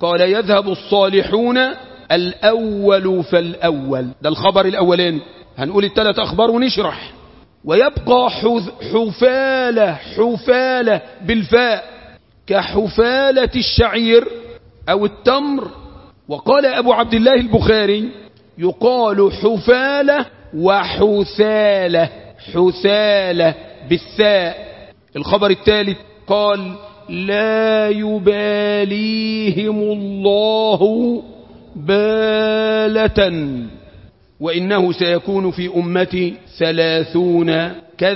قال يذهب الصالحون الأول فالأول ده الخبر الأولاني هنقول الثلاث أخبار ونشرح ويبقى حفالة حفالة بالفاء كحفالة الشعير أو التمر وقال أبو عبد الله البخاري يقال حفالة وحثالة حثالة بالثاء الخبر الثالث قال لا يباليهم الله بالة وإنه سيكون في أمتي ثلاثون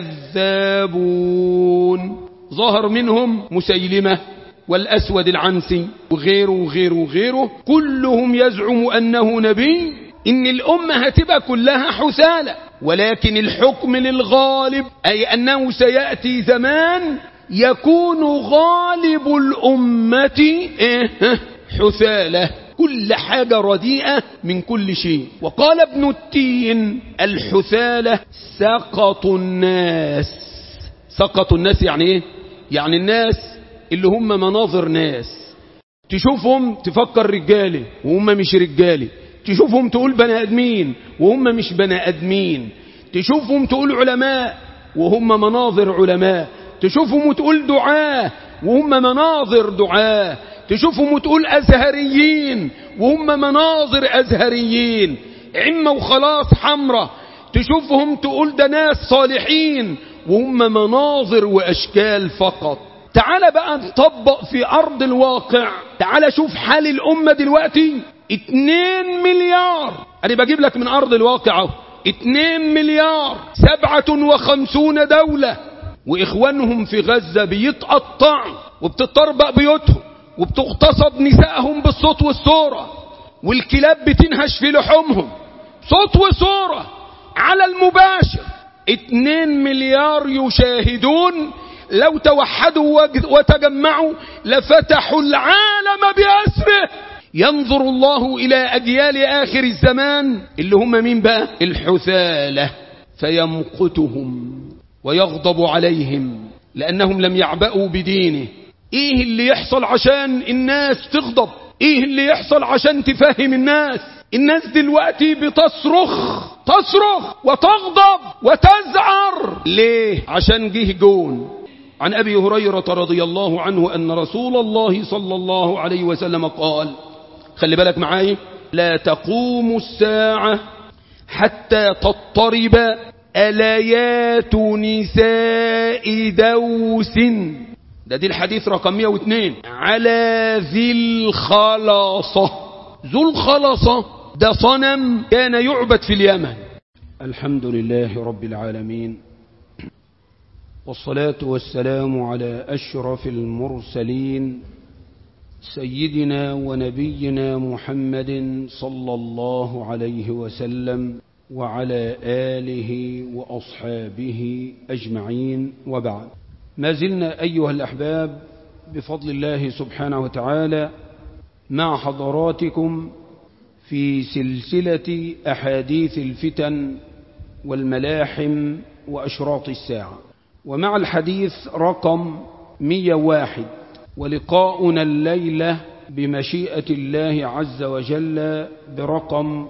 كذابون ظهر منهم مسيلمة والأسود العنسي وغيره وغيره وغيره كلهم يزعم أنه نبي إن الأمة هتبقى كلها حثالة ولكن الحكم للغالب أي أنه سيأتي زمان يكون غالب الأمة إيه حثالة كل حاجة رديئة من كل شيء وقال ابن التين الحثالة سقط الناس سقط الناس يعني ايه يعني الناس اللي هم مناظر ناس تشوفهم تفكر رجالي وهم مش رجالي تشوفهم تقول بني ادمين وهم مش بني ادمين تشوفهم تقول علماء وهم مناظر علماء تشوفهم وتقول دعاة وهم مناظر دعاة تشوفهم وتقول أزهريين وهم مناظر أزهريين عمة وخلاص حمرة تشوفهم تقول ده ناس صالحين وهم مناظر وأشكال فقط تعال بقى نطبق في أرض الواقع تعال شوف حال الأمة دلوقتي اتنين مليار أنا بجيب لك من أرض الواقع اتنين مليار سبعة وخمسون دولة وإخوانهم في غزة بيتقطعوا وبتطربق بيوتهم وبتغتصب نسائهم بالصوت والصورة والكلاب بتنهش في لحومهم صوت وصورة على المباشر اتنين مليار يشاهدون لو توحدوا وتجمعوا لفتحوا العالم بأسره ينظر الله إلى أجيال آخر الزمان اللي هم مين بقى الحثالة فيمقتهم ويغضب عليهم لأنهم لم يعبأوا بدينه ايه اللي يحصل عشان الناس تغضب ايه اللي يحصل عشان تفهم الناس الناس دلوقتي بتصرخ تصرخ وتغضب وتزعر ليه عشان جه جون عن أبي هريرة رضي الله عنه أن رسول الله صلى الله عليه وسلم قال خلي بالك معاي لا تقوم الساعة حتى تضطرب أليات نساء دوس ده دي الحديث رقم 102 على ذي الخلاصة ذو الخلاصة ده صنم كان يعبد في اليمن الحمد لله رب العالمين والصلاة والسلام على أشرف المرسلين سيدنا ونبينا محمد صلى الله عليه وسلم وعلى آله وأصحابه أجمعين وبعد ما زلنا أيها الأحباب بفضل الله سبحانه وتعالى مع حضراتكم في سلسلة أحاديث الفتن والملاحم وأشراط الساعة ومع الحديث رقم 101 ولقاؤنا الليلة بمشيئة الله عز وجل برقم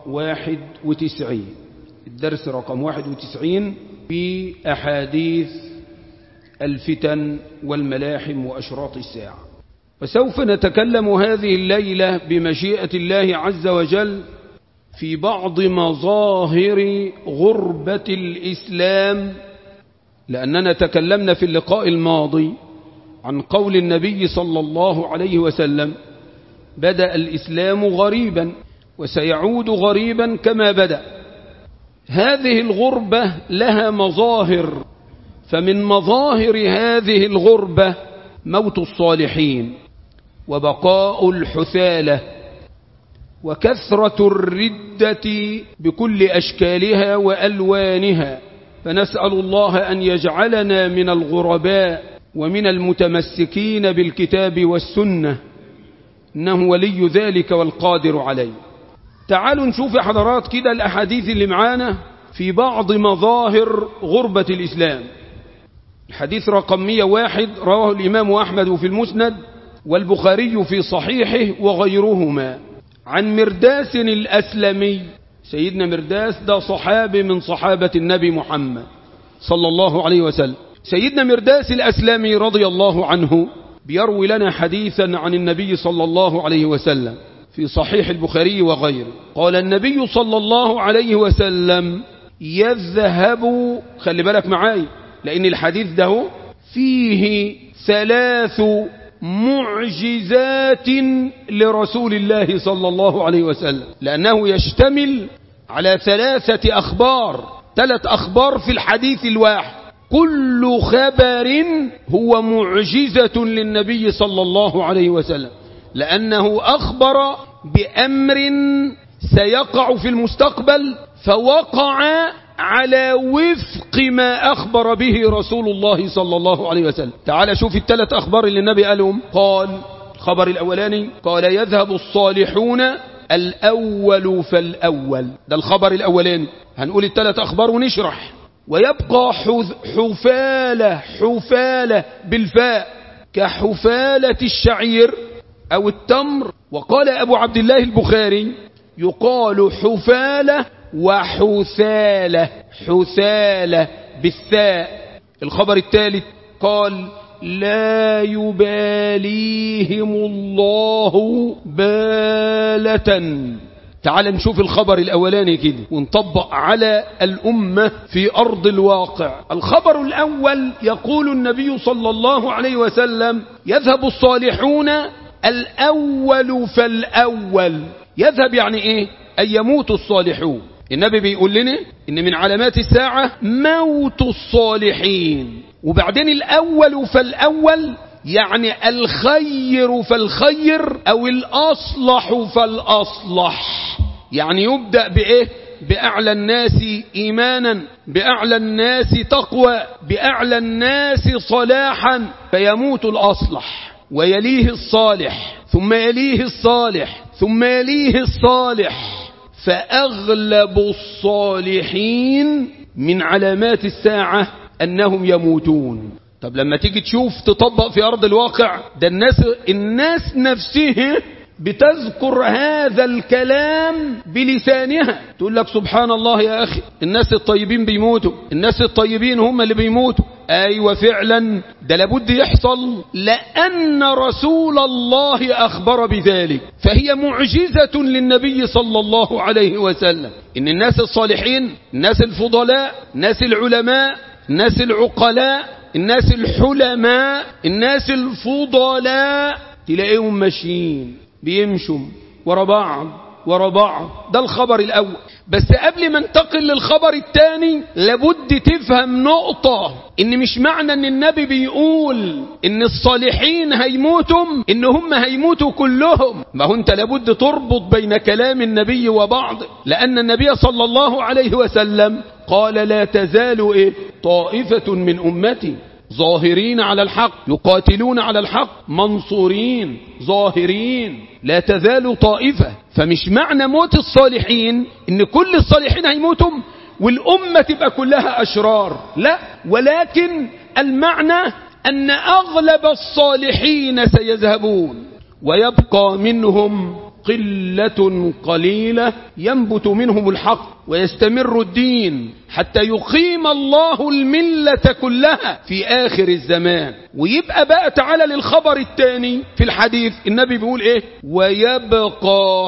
91 الدرس رقم 91 في أحاديث الفتن والملاحم وأشراط الساعة وسوف نتكلم هذه الليلة بمشيئة الله عز وجل في بعض مظاهر غربة الإسلام لأننا تكلمنا في اللقاء الماضي عن قول النبي صلى الله عليه وسلم بدأ الإسلام غريبا وسيعود غريبا كما بدأ هذه الغربة لها مظاهر فمن مظاهر هذه الغربة موت الصالحين وبقاء الحثالة وكثرة الردة بكل أشكالها وألوانها فنسأل الله أن يجعلنا من الغرباء ومن المتمسكين بالكتاب والسنة إنه ولي ذلك والقادر عليه تعالوا نشوف يا حضرات كده الأحاديث اللي معانا في بعض مظاهر غربة الإسلام الحديث رقم 101 رواه الإمام أحمد في المسند والبخاري في صحيحه وغيرهما عن مرداس الأسلمي سيدنا مرداس ده صحابي من صحابة النبي محمد صلى الله عليه وسلم سيدنا مرداس الأسلمي رضي الله عنه بيروي لنا حديثا عن النبي صلى الله عليه وسلم في صحيح البخاري وغيره قال النبي صلى الله عليه وسلم يذهب خلي بالك معاي لأن الحديث ده فيه ثلاث معجزات لرسول الله صلى الله عليه وسلم لأنه يشتمل على ثلاثة أخبار ثلاث أخبار في الحديث الواحد كل خبر هو معجزة للنبي صلى الله عليه وسلم لأنه أخبر بأمر سيقع في المستقبل فوقع على وفق ما أخبر به رسول الله صلى الله عليه وسلم تعال شوف الثلاث أخبار اللي النبي قالهم قال الخبر الأولاني قال يذهب الصالحون الأول فالأول ده الخبر الأولاني هنقول الثلاث أخبار ونشرح ويبقى حفالة حفالة بالفاء كحفالة الشعير أو التمر وقال أبو عبد الله البخاري يقال حفالة وحثالة حثالة بالثاء الخبر الثالث قال لا يباليهم الله بالة تعال نشوف الخبر الأولاني كده ونطبق على الأمة في أرض الواقع الخبر الأول يقول النبي صلى الله عليه وسلم يذهب الصالحون الأول فالأول يذهب يعني إيه أن يموت الصالحون النبي بيقول لنا إن من علامات الساعة موت الصالحين وبعدين الأول فالأول يعني الخير فالخير أو الأصلح فالأصلح يعني يبدأ بإيه بأعلى الناس إيمانا بأعلى الناس تقوى بأعلى الناس صلاحا فيموت الأصلح ويليه الصالح ثم يليه الصالح ثم يليه الصالح فأغلب الصالحين من علامات الساعة أنهم يموتون طب لما تيجي تشوف تطبق في أرض الواقع ده الناس, الناس نفسها بتذكر هذا الكلام بلسانها تقول لك سبحان الله يا أخي الناس الطيبين بيموتوا الناس الطيبين هم اللي بيموتوا أيوة فعلا ده لابد يحصل لأن رسول الله أخبر بذلك فهي معجزة للنبي صلى الله عليه وسلم إن الناس الصالحين الناس الفضلاء الناس العلماء الناس العقلاء الناس الحلماء الناس الفضلاء تلاقيهم ماشيين بيمشوا ورا بعض ورا بعض ده الخبر الأول بس قبل ما انتقل للخبر الثاني لابد تفهم نقطة ان مش معنى ان النبي بيقول ان الصالحين هيموتوا ان هم هيموتوا كلهم ما هو انت لابد تربط بين كلام النبي وبعض لان النبي صلى الله عليه وسلم قال لا تزال إيه؟ طائفة من أمتي ظاهرين على الحق يقاتلون على الحق منصورين ظاهرين لا تزال طائفة فمش معنى موت الصالحين ان كل الصالحين هيموتوا والأمة تبقى كلها أشرار لا ولكن المعنى أن أغلب الصالحين سيذهبون ويبقى منهم قلة قليلة ينبت منهم الحق ويستمر الدين حتى يقيم الله الملة كلها في آخر الزمان ويبقى بقى تعالى للخبر الثاني في الحديث النبي بيقول ايه ويبقى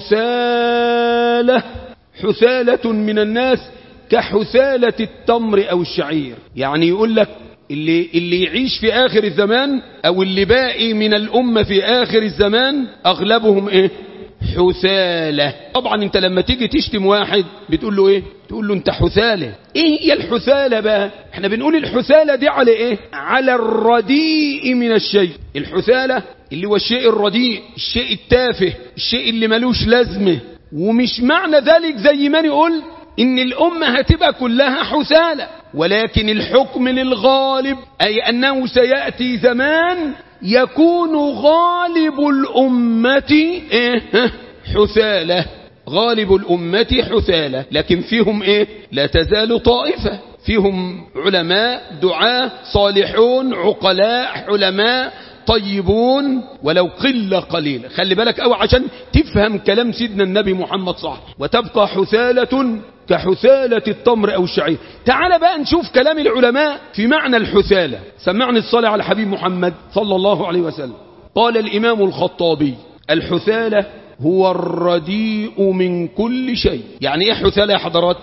حثالة حثالة من الناس كحثالة التمر أو الشعير يعني يقول لك اللي, اللي يعيش في آخر الزمان أو اللي باقي من الأمة في آخر الزمان أغلبهم إيه حثالة طبعا انت لما تيجي تشتم واحد بتقول له ايه تقول له انت حثالة ايه هي الحثالة بقى احنا بنقول الحثالة دي على ايه على الرديء من الشيء الحثالة اللي هو الشيء الرديء الشيء التافه الشيء اللي ملوش لازمة ومش معنى ذلك زي ما نقول ان الامة هتبقى كلها حثالة ولكن الحكم للغالب اي انه سيأتي زمان يكون غالب الامة ايه حثالة غالب الامة حثالة لكن فيهم ايه لا تزال طائفة فيهم علماء دعاة صالحون عقلاء حلماء طيبون ولو قلة قليلة خلي بالك أو عشان تفهم كلام سيدنا النبي محمد صح وتبقى حثالة كحثالة التمر أو الشعير تعال بقى نشوف كلام العلماء في معنى الحثالة سمعني الصلاة على حبيب محمد صلى الله عليه وسلم قال الإمام الخطابي الحثالة هو الرديء من كل شيء يعني ايه حثالة يا حضرات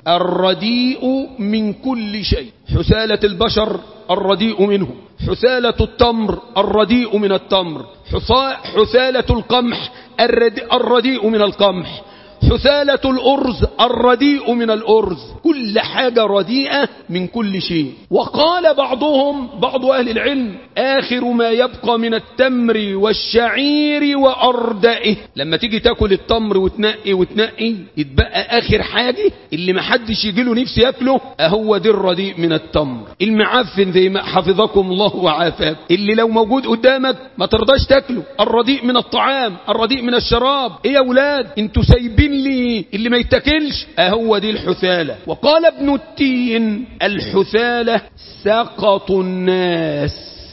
الرديء من كل شيء حثالة البشر الرديء منه حثالة التمر الرديء من التمر حثالة القمح الرديء من القمح حثالة الأرز الرديء من الأرز كل حاجة رديئة من كل شيء وقال بعضهم بعض أهل العلم آخر ما يبقى من التمر والشعير وأردائه لما تيجي تاكل التمر وتنقي وتنقي يتبقى آخر حاجة اللي ما حدش يجيله نفسه ياكله أهو دي الرديء من التمر المعفن زي ما حفظكم الله وعافاك اللي لو موجود قدامك ما ترضاش تاكله الرديء من الطعام الرديء من الشراب ايه يا اولاد انتوا سايبين لي اللي ما يتاكلش اهو دي الحثالة وقال ابن التين الحثالة سقط الناس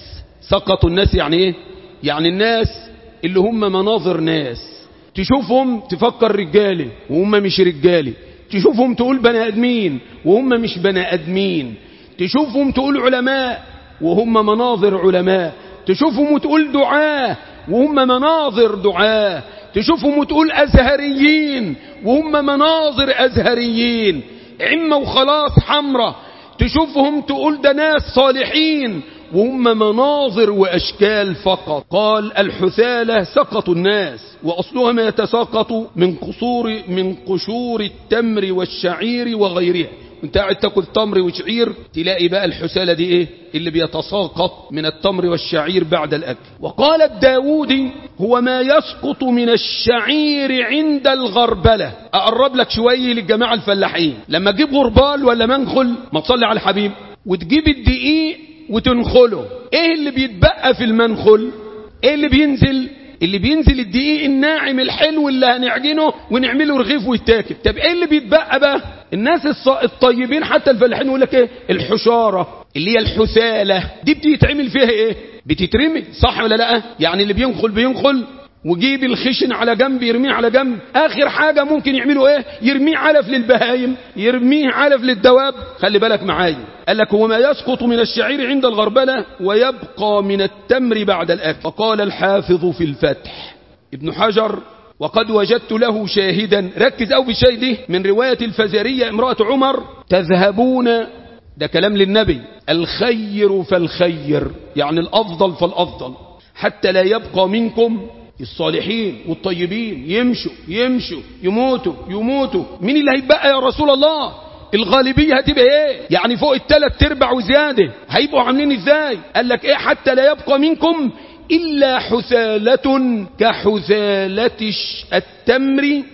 سقط الناس يعني ايه يعني الناس اللي هم مناظر ناس تشوفهم تفكر رجالي وهم مش رجالي تشوفهم تقول بني ادمين وهم مش بني ادمين تشوفهم تقول علماء وهم مناظر علماء تشوفهم وتقول دعاة وهم مناظر دعاة تشوفهم وتقول أزهريين وهم مناظر أزهريين عمة وخلاص حمرة تشوفهم تقول ده ناس صالحين وهم مناظر وأشكال فقط قال الحثالة سقط الناس وأصلها ما يتساقط من قصور من قشور التمر والشعير وغيرها وانت قاعد تاكل تمر وشعير تلاقي بقى الحسالة دي ايه اللي بيتساقط من التمر والشعير بعد الاكل وقال الداودي هو ما يسقط من الشعير عند الغربلة اقرب لك شوية للجماعة الفلاحين لما تجيب غربال ولا منخل ما تصلي على الحبيب وتجيب الدقيق وتنخله ايه اللي بيتبقى في المنخل ايه اللي بينزل اللي بينزل الدقيق الناعم الحلو اللي هنعجنه ونعمله رغيف ويتاكل طب ايه اللي بيتبقى بقى الناس الطيبين حتى الفلاحين يقول لك ايه الحشاره اللي هي الحثاله دي بتتعمل فيها ايه بتترمي صح ولا لا يعني اللي بينخل بينخل وجيب الخشن على جنب يرميه على جنب اخر حاجة ممكن يعملوا ايه يرميه علف للبهايم يرميه علف للدواب خلي بالك معايا قال لك هو ما يسقط من الشعير عند الغربلة ويبقى من التمر بعد الاكل فقال الحافظ في الفتح ابن حجر وقد وجدت له شاهدا ركز أو بالشيء دي من رواية الفزارية امرأة عمر تذهبون ده كلام للنبي الخير فالخير يعني الأفضل فالأفضل حتى لا يبقى منكم الصالحين والطيبين يمشوا يمشوا يموتوا يموتوا مين اللي هيبقى يا رسول الله الغالبية هتبقى ايه يعني فوق الثلاث ارباع وزيادة هيبقوا عاملين ازاي قال لك ايه حتى لا يبقى منكم إلا حثالة كحثالة التمر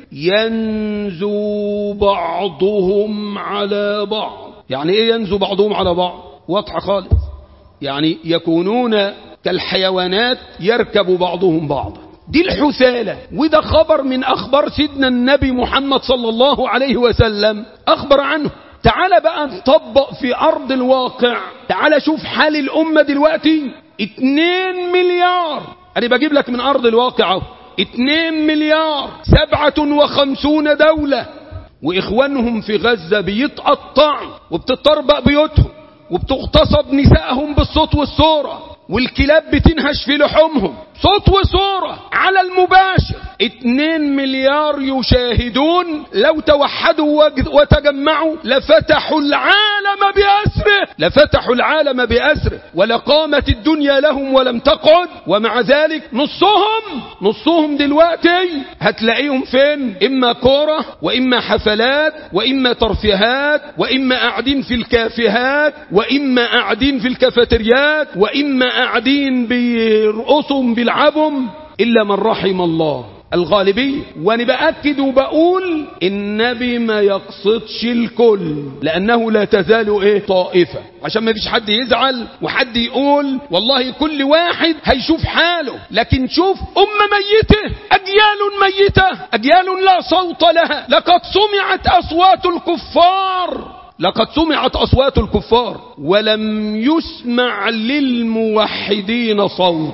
ينزو بعضهم على بعض يعني ايه ينزو بعضهم على بعض واضحة خالص يعني يكونون كالحيوانات يركب بعضهم بعضا دي الحثالة وده خبر من أخبار سيدنا النبي محمد صلى الله عليه وسلم أخبر عنه تعال بقى نطبق في أرض الواقع تعال شوف حال الأمة دلوقتي اتنين مليار أنا بجيب لك من أرض الواقع اتنين مليار سبعة وخمسون دولة وإخوانهم في غزة بيتقطعوا وبتطربق بيوتهم وبتغتصب نسائهم بالصوت والصورة والكلاب بتنهش في لحومهم صوت وصورة على المباشر اتنين مليار يشاهدون لو توحدوا وتجمعوا لفتحوا العالم بأسره لفتحوا العالم بأسره ولقامت الدنيا لهم ولم تقعد ومع ذلك نصهم نصهم دلوقتي هتلاقيهم فين اما كورة واما حفلات واما ترفيهات واما قاعدين في الكافيهات واما قاعدين في الكافيتريات واما قاعدين بيرقصوا بيلعبهم إلا من رحم الله الغالبية وانا بأكد وبقول النبي ما يقصدش الكل لأنه لا تزال ايه طائفة عشان ما فيش حد يزعل وحد يقول والله كل واحد هيشوف حاله لكن شوف أمة ميتة أجيال ميتة أجيال لا صوت لها لقد سمعت أصوات الكفار لقد سمعت أصوات الكفار ولم يسمع للموحدين صوت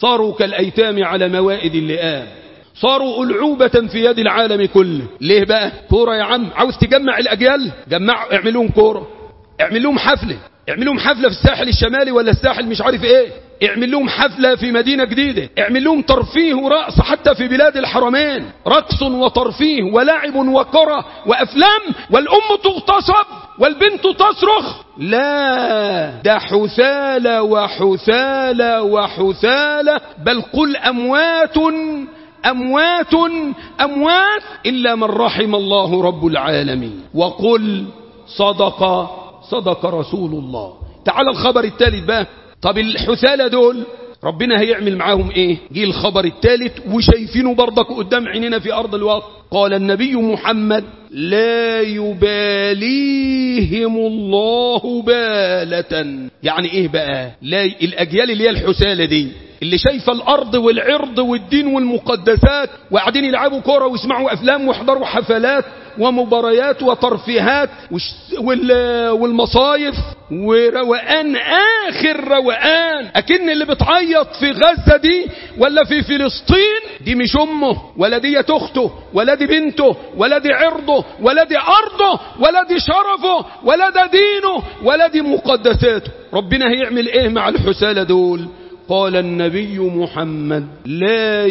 صاروا كالأيتام على موائد اللئام صاروا ألعوبة في يد العالم كله ليه بقى كورة يا عم عاوز تجمع الأجيال جمع اعمل لهم كورة اعمل لهم حفلة اعمل لهم حفلة في الساحل الشمالي ولا الساحل مش عارف ايه اعمل لهم حفلة في مدينة جديدة اعمل لهم ترفيه ورقص حتى في بلاد الحرمين رقص وترفيه ولعب وكرة وأفلام والأم تغتصب والبنت تصرخ لا ده حثالة وحثالة وحثالة بل قل أموات أموات أموات إلا من رحم الله رب العالمين وقل صدق صدق رسول الله تعال الخبر الثالث بقى طب الحثالة دول ربنا هيعمل معاهم ايه جه الخبر الثالث وشايفينه برضك قدام عيننا في ارض الواقع قال النبي محمد لا يباليهم الله بالة يعني ايه بقى لا الاجيال اللي هي الحثالة دي اللي شايفة الأرض والعرض والدين والمقدسات وقاعدين يلعبوا كورة ويسمعوا أفلام ويحضروا حفلات ومباريات وترفيهات والمصايف وروقان آخر روقان أكن اللي بتعيط في غزة دي ولا في فلسطين دي مش أمه ولا دي أخته ولا دي بنته ولا دي عرضه ولا دي أرضه ولا دي شرفه ولا ده دينه ولا دي مقدساته ربنا هيعمل إيه مع الحسالة دول قال النبي محمد لا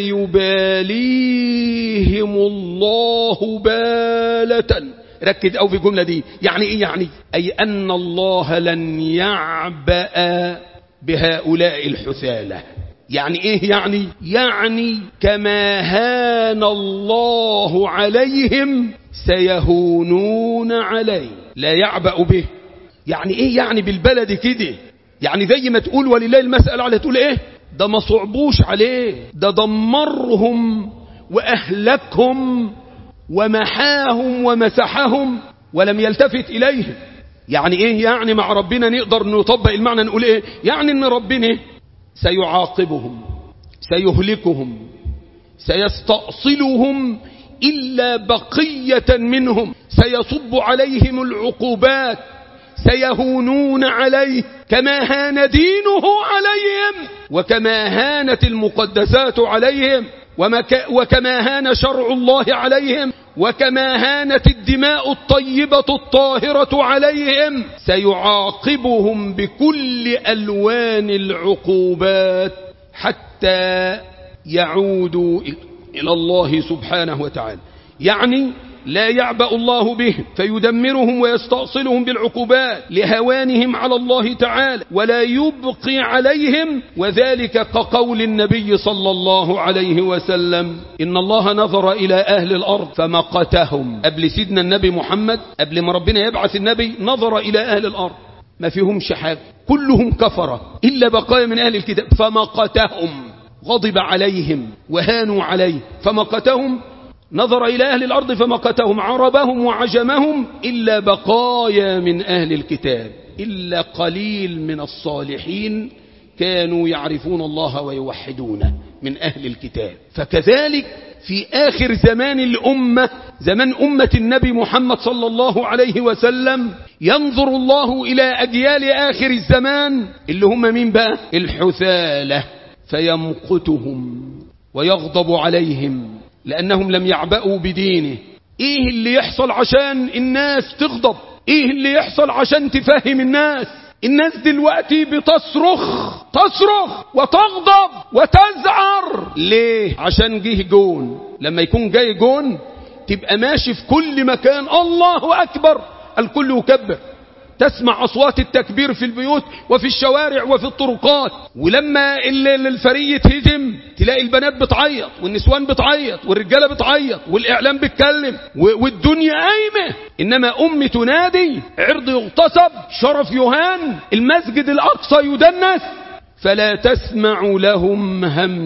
يباليهم الله بالة ركز أو في الجملة دي يعني إيه يعني أي أن الله لن يعبأ بهؤلاء الحثالة يعني إيه يعني يعني كما هان الله عليهم سيهونون عليه لا يعبأ به يعني إيه يعني بالبلد كده يعني زي ما تقول ولله المسألة على تقول ايه ده ما صعبوش عليه ده دمرهم وأهلكهم ومحاهم ومسحهم ولم يلتفت إليهم يعني ايه يعني مع ربنا نقدر نطبق المعنى نقول ايه يعني ان ربنا سيعاقبهم سيهلكهم سيستأصلهم إلا بقية منهم سيصب عليهم العقوبات سيهونون عليه كما هان دينه عليهم وكما هانت المقدسات عليهم وكما هان شرع الله عليهم وكما هانت الدماء الطيبة الطاهرة عليهم سيعاقبهم بكل ألوان العقوبات حتى يعودوا إلى الله سبحانه وتعالى يعني لا يعبأ الله بهم فيدمرهم ويستأصلهم بالعقوبات لهوانهم على الله تعالى ولا يبقي عليهم وذلك كقول النبي صلى الله عليه وسلم إن الله نظر إلى أهل الأرض فمقتهم قبل سيدنا النبي محمد قبل ما ربنا يبعث النبي نظر إلى أهل الأرض ما فيهمش حاجة كلهم كفرة إلا بقايا من أهل الكتاب فمقتهم غضب عليهم وهانوا عليه فمقتهم نظر إلى أهل الأرض فمقتهم عربهم وعجمهم إلا بقايا من أهل الكتاب إلا قليل من الصالحين كانوا يعرفون الله ويوحدونه من أهل الكتاب فكذلك في آخر زمان الأمة زمان أمة النبي محمد صلى الله عليه وسلم ينظر الله إلى أجيال آخر الزمان اللي هم مين بقى الحثالة فيمقتهم ويغضب عليهم لأنهم لم يعبأوا بدينه ايه اللي يحصل عشان الناس تغضب ايه اللي يحصل عشان تفهم الناس الناس دلوقتي بتصرخ تصرخ وتغضب وتزعر ليه عشان جه جون لما يكون جاي جون تبقى ماشي في كل مكان الله أكبر الكل يكبر تسمع أصوات التكبير في البيوت وفي الشوارع وفي الطرقات ولما الفريق يتهزم تلاقي البنات بتعيط والنسوان بتعيط والرجالة بتعيط والإعلام بيتكلم والدنيا قايمة إنما أم تنادي عرض يغتصب شرف يهان المسجد الأقصى يدنس فلا تسمع لهم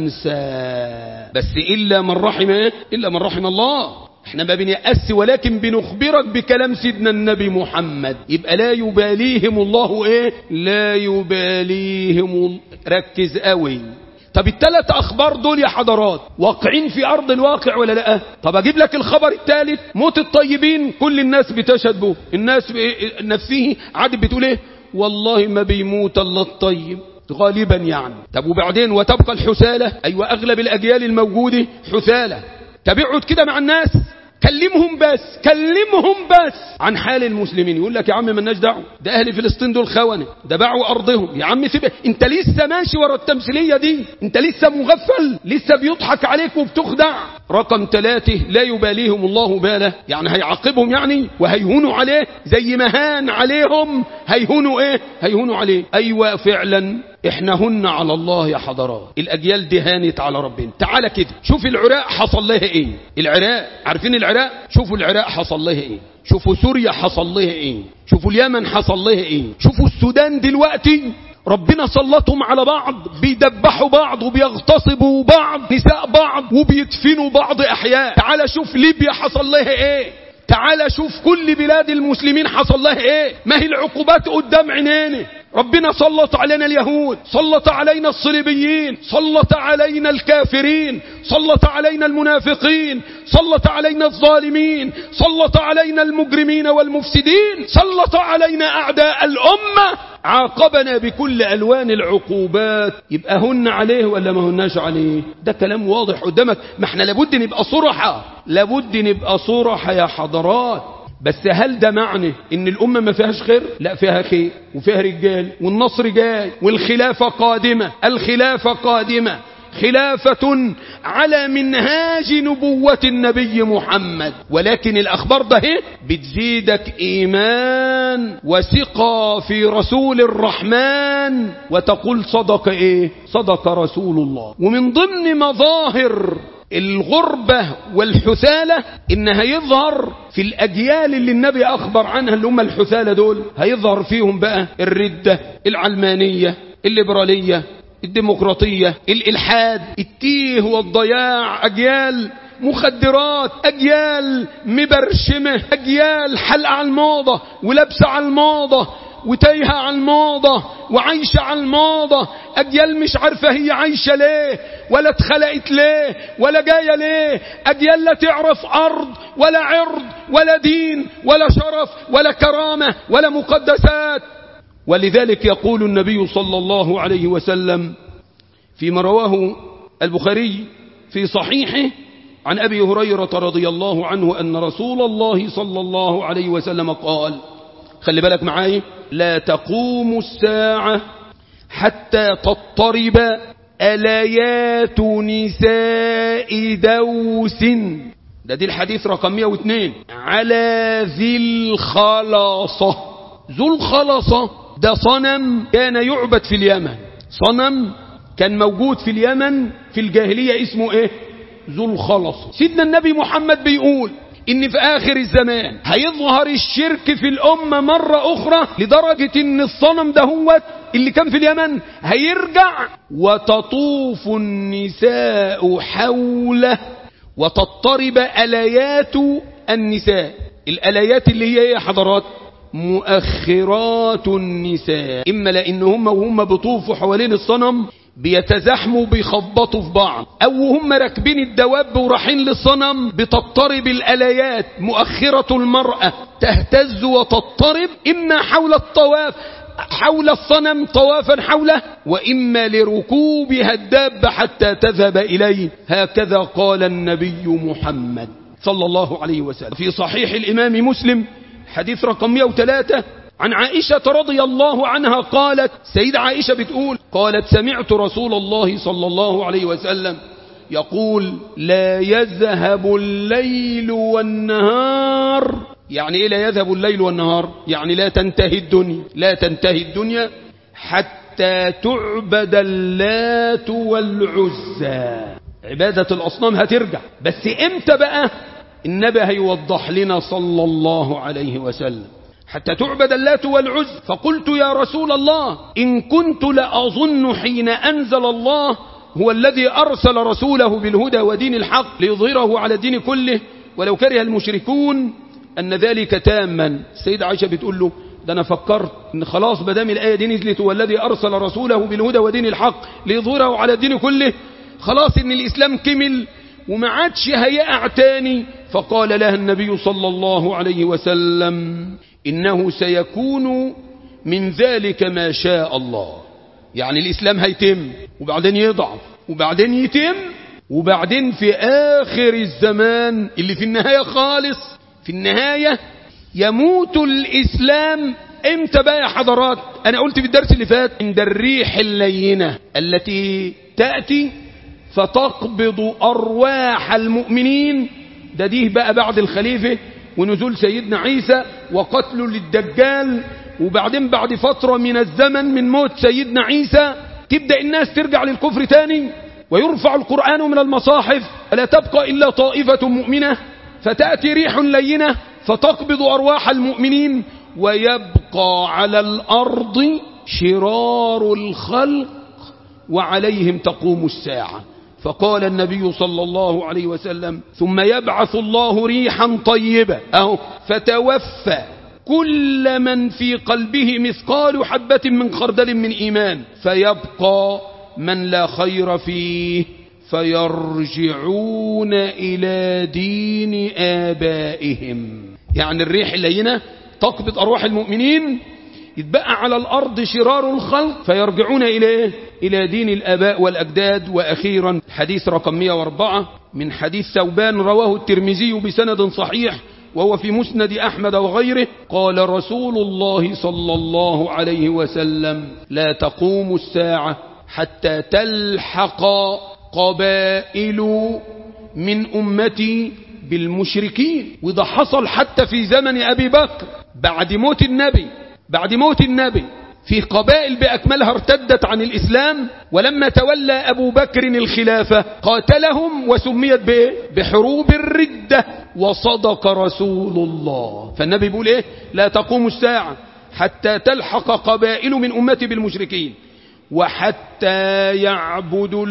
همسا بس إلا من رحم إلا من رحم الله احنا ما بنيأس ولكن بنخبرك بكلام سيدنا النبي محمد يبقى لا يباليهم الله ايه لا يباليهم ركز قوي طب الثلاث اخبار دول يا حضرات واقعين في ارض الواقع ولا لا طب اجيب لك الخبر الثالث موت الطيبين كل الناس بتشهد به الناس نفسه عاد بتقول ايه والله ما بيموت الا الطيب غالبا يعني طب وبعدين وتبقى الحثالة أيوة أغلب الأجيال الموجودة حثالة طب اقعد كده مع الناس كلمهم بس كلمهم بس عن حال المسلمين يقول لك يا عم مالناش دعوه ده اهل فلسطين دول خونه ده باعوا ارضهم يا عم سيب انت لسه ماشي ورا التمثيليه دي انت لسه مغفل لسه بيضحك عليك وبتخدع رقم ثلاثة لا يباليهم الله باله يعني هيعاقبهم يعني وهيهونوا عليه زي ما هان عليهم هيهونوا ايه هيهونوا عليه ايوه فعلا احنا هن على الله يا حضرات الاجيال دي هانت على ربنا تعالى كده شوف العراق حصل لها ايه العراق عارفين العراق شوفوا العراق حصل لها ايه شوفوا سوريا حصل لها ايه شوفوا اليمن حصل لها ايه شوفوا السودان دلوقتي ربنا سلطهم على بعض بيدبحوا بعض وبيغتصبوا بعض نساء بعض وبيدفنوا بعض احياء تعال شوف ليبيا حصل لها ايه تعال شوف كل بلاد المسلمين حصل لها ايه ما هي العقوبات قدام عينينا ربنا سلط علينا اليهود سلط علينا الصليبيين سلط علينا الكافرين سلط علينا المنافقين سلط علينا الظالمين سلط علينا المجرمين والمفسدين سلط علينا أعداء الأمة عاقبنا بكل ألوان العقوبات يبقى هن عليه ولا ما هناش عليه ده كلام واضح قدامك ما احنا لابد نبقى صرحة لابد نبقى صرحة يا حضرات بس هل ده معنى ان الامه ما فيهاش خير لا فيها خير وفيها رجال والنصر جاي والخلافه قادمه الخلافه قادمه خلافة على منهاج نبوة النبي محمد ولكن الأخبار ده بتزيدك إيمان وثقة في رسول الرحمن وتقول صدق إيه صدق رسول الله ومن ضمن مظاهر الغربة والحثالة إن هيظهر في الأجيال اللي النبي أخبر عنها اللي هم الحثالة دول هيظهر فيهم بقى الردة العلمانية الليبرالية الديمقراطية الإلحاد التيه والضياع أجيال مخدرات أجيال مبرشمة أجيال حلقة على الموضة ولابسة على الموضة وتايهة على الموضة وعايشة على الموضة أجيال مش عارفة هي عايشة ليه ولا اتخلقت ليه ولا جاية ليه أجيال لا تعرف أرض ولا عرض ولا دين ولا شرف ولا كرامة ولا مقدسات ولذلك يقول النبي صلى الله عليه وسلم فيما رواه البخاري في صحيحه عن أبي هريرة رضي الله عنه أن رسول الله صلى الله عليه وسلم قال خلي بالك معاي لا تقوم الساعة حتى تضطرب أليات نساء دوس ده دي الحديث رقم 102 على ذي الخلاصة ذو الخلاصة ده صنم كان يعبد في اليمن صنم كان موجود في اليمن في الجاهلية اسمه ايه ذو الخلاصة سيدنا النبي محمد بيقول ان في اخر الزمان هيظهر الشرك في الامة مرة اخرى لدرجة ان الصنم دهوت اللي كان في اليمن هيرجع وتطوف النساء حوله وتضطرب اليات النساء الاليات اللي هي ايه يا حضرات مؤخرات النساء اما لان هم وهم بيطوفوا حوالين الصنم بيتزاحموا بيخبطوا في بعض او هم راكبين الدواب ورايحين للصنم بتضطرب الاليات مؤخرة المرأة تهتز وتضطرب اما حول الطواف حول الصنم طوافا حوله وإما لركوبها الدابة حتى تذهب إليه هكذا قال النبي محمد صلى الله عليه وسلم في صحيح الإمام مسلم حديث رقم 103 عن عائشة رضي الله عنها قالت سيدة عائشة بتقول قالت سمعت رسول الله صلى الله عليه وسلم يقول لا يذهب الليل والنهار يعني ايه لا يذهب الليل والنهار يعني لا تنتهي الدنيا لا تنتهي الدنيا حتى تعبد اللات والعزى عبادة الأصنام هترجع بس امتى بقى النبي هيوضح لنا صلى الله عليه وسلم حتى تعبد اللات والعز فقلت يا رسول الله إن كنت لأظن حين أنزل الله هو الذي أرسل رسوله بالهدى ودين الحق ليظهره على الدين كله ولو كره المشركون أن ذلك تاما السيدة عائشة بتقول له ده أنا فكرت إن خلاص بدام الآية دي نزلت هو الذي أرسل رسوله بالهدى ودين الحق ليظهره على الدين كله خلاص إن الإسلام كمل وما عادش هيقع تاني فقال لها النبي صلى الله عليه وسلم إنه سيكون من ذلك ما شاء الله يعني الإسلام هيتم وبعدين يضعف وبعدين يتم وبعدين في آخر الزمان اللي في النهاية خالص في النهاية يموت الإسلام امتى بقى يا حضرات أنا قلت في الدرس اللي فات عند الريح اللينة التي تأتي فتقبض أرواح المؤمنين ده ديه بقى بعد الخليفة ونزول سيدنا عيسى وقتله للدجال وبعدين بعد فترة من الزمن من موت سيدنا عيسى تبدأ الناس ترجع للكفر تاني ويرفع القرآن من المصاحف فلا تبقى إلا طائفة مؤمنة فتأتي ريح لينة فتقبض أرواح المؤمنين ويبقى على الأرض شرار الخلق وعليهم تقوم الساعة فقال النبي صلى الله عليه وسلم ثم يبعث الله ريحا طيبة أهو فتوفى كل من في قلبه مثقال حبة من خردل من إيمان فيبقى من لا خير فيه فيرجعون إلى دين آبائهم يعني الريح اللينة تقبض أرواح المؤمنين يتبقى على الأرض شرار الخلق فيرجعون إلى إلى دين الآباء والأجداد وأخيرا حديث رقم 104 من حديث ثوبان رواه الترمذي بسند صحيح وهو في مسند أحمد وغيره قال رسول الله صلى الله عليه وسلم لا تقوم الساعة حتى تلحق قبائل من أمتي بالمشركين وده حصل حتى في زمن أبي بكر بعد موت النبي بعد موت النبي في قبائل بأكملها ارتدت عن الإسلام ولما تولى أبو بكر الخلافة قاتلهم وسميت بإيه؟ بحروب الردة وصدق رسول الله فالنبي بيقول إيه لا تقوم الساعة حتى تلحق قبائل من أمتي بالمشركين وحتى يعبدوا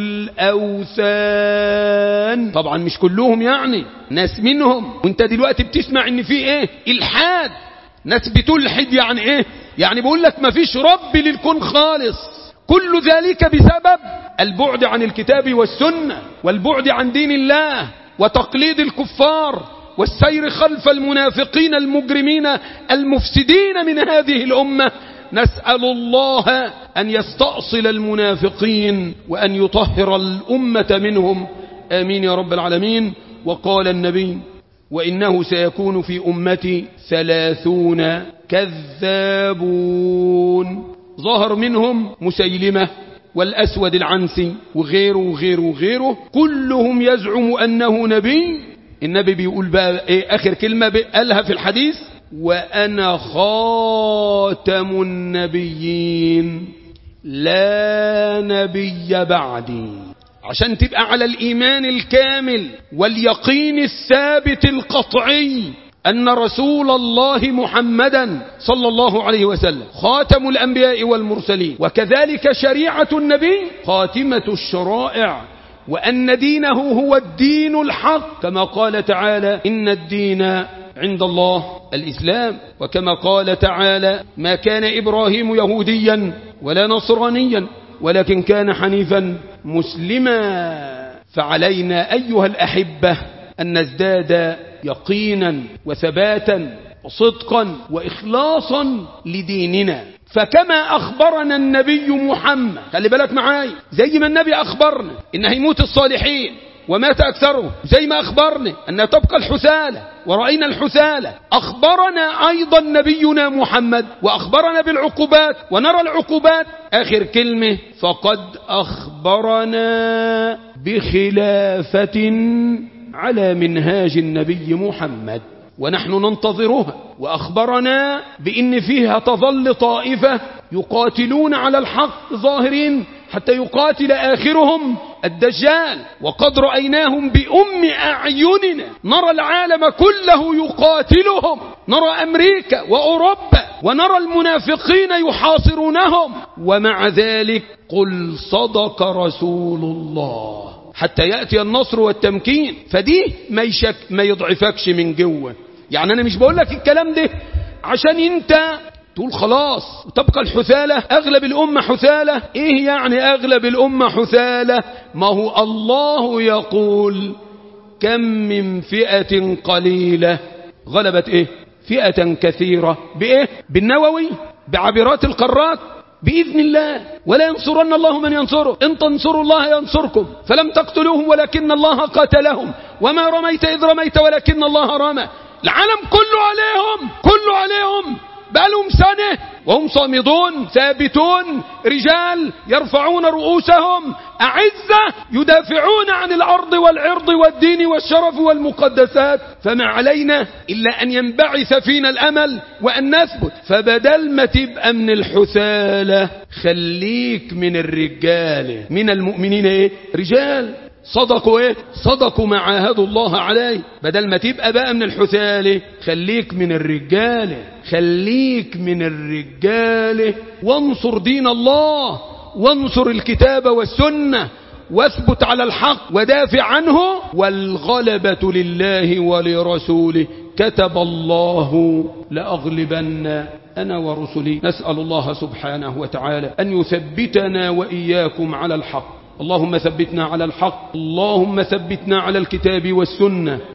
الأوثان طبعا مش كلهم يعني ناس منهم وانت دلوقتي بتسمع ان في ايه الحاد ناس بتلحد يعني ايه يعني بيقول لك ما فيش رب للكون خالص كل ذلك بسبب البعد عن الكتاب والسنة والبعد عن دين الله وتقليد الكفار والسير خلف المنافقين المجرمين المفسدين من هذه الأمة نسأل الله أن يستأصل المنافقين وأن يطهر الأمة منهم آمين يا رب العالمين وقال النبي وإنه سيكون في أمتي ثلاثون كذابون ظهر منهم مسيلمة والأسود العنسي وغيره وغيره وغيره كلهم يزعم أنه نبي النبي بيقول بقى إيه آخر كلمة قالها في الحديث وأنا خاتم النبيين لا نبي بعدي عشان تبقى على الإيمان الكامل واليقين الثابت القطعي أن رسول الله محمدا صلى الله عليه وسلم خاتم الأنبياء والمرسلين وكذلك شريعة النبي خاتمة الشرائع وأن دينه هو الدين الحق كما قال تعالى إن الدين عند الله الإسلام وكما قال تعالى ما كان إبراهيم يهوديا ولا نصرانيا ولكن كان حنيفا مسلما فعلينا أيها الأحبة أن نزداد يقينا وثباتا وصدقا وإخلاصا لديننا فكما أخبرنا النبي محمد خلي بالك معاي زي ما النبي أخبرنا إن هيموت الصالحين ومات أكثرهم زي ما أخبرنا أن تبقى الحثالة ورأينا الحثالة أخبرنا أيضا نبينا محمد وأخبرنا بالعقوبات ونرى العقوبات آخر كلمة فقد أخبرنا بخلافة على منهاج النبي محمد ونحن ننتظرها وأخبرنا بإن فيها تظل طائفة يقاتلون على الحق ظاهرين حتى يقاتل آخرهم الدجال وقد رأيناهم بأم أعيننا نرى العالم كله يقاتلهم نرى أمريكا وأوروبا ونرى المنافقين يحاصرونهم ومع ذلك قل صدق رسول الله حتى يأتي النصر والتمكين فدي ما, يشك ما يضعفكش من جوه يعني أنا مش بقول لك الكلام ده عشان انت تقول خلاص وتبقى الحثالة أغلب الأمة حثالة إيه يعني أغلب الأمة حثالة ما هو الله يقول كم من فئة قليلة غلبت إيه فئة كثيرة بإيه بالنووي بعبرات القارات بإذن الله ولا ينصرن الله من ينصره إن تنصروا الله ينصركم فلم تقتلوهم ولكن الله قتلهم وما رميت إذ رميت ولكن الله رمى العالم كله عليهم كله عليهم بقالهم سنة وهم صامدون ثابتون رجال يرفعون رؤوسهم أعزة يدافعون عن الأرض والعرض والدين والشرف والمقدسات فما علينا إلا أن ينبعث فينا الأمل وأن نثبت فبدل ما تبقى من الحثالة خليك من الرجال من المؤمنين إيه؟ رجال صدقوا ايه صدقوا ما عاهدوا الله عليه بدل ما تبقى بقى من الحثالة خليك من الرجالة خليك من الرجالة وانصر دين الله وانصر الكتاب والسنة واثبت على الحق ودافع عنه والغلبة لله ولرسوله كتب الله لأغلبن أنا ورسلي نسأل الله سبحانه وتعالى أن يثبتنا وإياكم على الحق اللهم ثبتنا على الحق اللهم ثبتنا على الكتاب والسنة